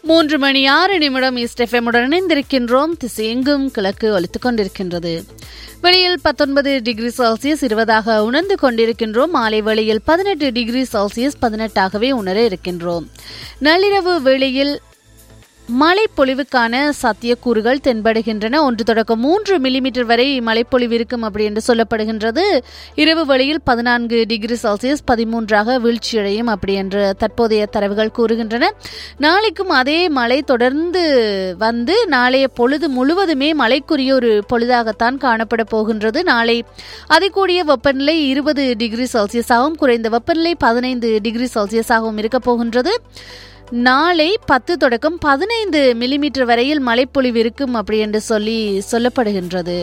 மூன்று மணி ஆறு நிமிடம் இஸ்டெஃபெமுடன் இணைந்திருக்கின்றோம் திசையெங்கும் கிழக்கு ஒலித்துக் கொண்டிருக்கின்றது வெளியில் பத்தொன்பது டிகிரி செல்சியஸ் இருபதாக உணர்ந்து கொண்டிருக்கின்றோம் மாலை வேளையில் பதினெட்டு டிகிரி செல்சியஸ் பதினெட்டாகவே உணர இருக்கின்றோம் நள்ளிரவு வேளையில் மழைப்பொழிவுக்கான சாத்தியக்கூறுகள் தென்படுகின்றன ஒன்று தொடக்கம் மூன்று மில்லிமீட்டர் வரை மழைப்பொழிவு இருக்கும் அப்படி என்று சொல்லப்படுகின்றது இரவு வேளையில் பதினான்கு டிகிரி செல்சியஸ் பதிமூன்றாக வீழ்ச்சியடையும் அப்படி என்று தற்போதைய தரவுகள் கூறுகின்றன நாளைக்கும் அதே மழை தொடர்ந்து வந்து நாளைய பொழுது முழுவதுமே மழைக்குரிய ஒரு பொழுதாகத்தான் காணப்பட போகின்றது நாளை அதிகூடிய வெப்பநிலை இருபது டிகிரி செல்சியஸாகவும் குறைந்த வெப்பநிலை பதினைந்து டிகிரி செல்சியஸாகவும் இருக்கப் போகின்றது நாளை பத்து தொடக்கம் பதினைந்து மில்லிமீட்டர் வரையில் மழைப்பொழிவு இருக்கும் அப்படி என்று சொல்லி சொல்லப்படுகின்றது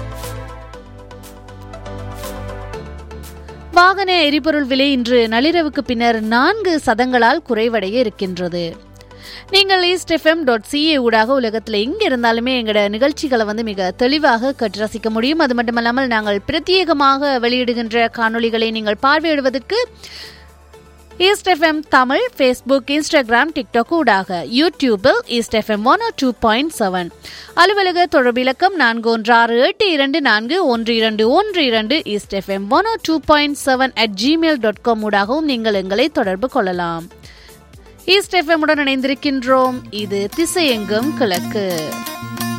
வாகன எரிபொருள் விலை இன்று நள்ளிரவுக்கு பின்னர் நான்கு சதங்களால் குறைவடைய இருக்கின்றது நீங்கள் ஈஸ்ட் எஃப்எம் டாட் சிஏ ஊடாக உலகத்தில் எங்கே இருந்தாலுமே எங்களோட நிகழ்ச்சிகளை வந்து மிக தெளிவாக கற்று ரசிக்க முடியும் அது மட்டுமல்லாமல் நாங்கள் பிரத்யேகமாக வெளியிடுகின்ற காணொளிகளை நீங்கள் பார்வையிடுவதற்கு East FM Tamil Facebook Instagram TikTok ஊடாக யூடியூபில் East FM one two point seven அலுவலக தொடர்பு இலக்கம் நான்கு ஒன்று ஆறு எட்டு இரண்டு நான்கு ஒன்று இரண்டு ஒன்று இரண்டு East FM one two point seven at Gmail dot com ஊடாகவும் நீங்கள் எங்களை தொடர்பு கொள்ளலாம் ஈஸ்ட் எஃப்எம் உடன் இணைந்திருக்கின்றோம் இது திசையெங்கும் கிழக்கு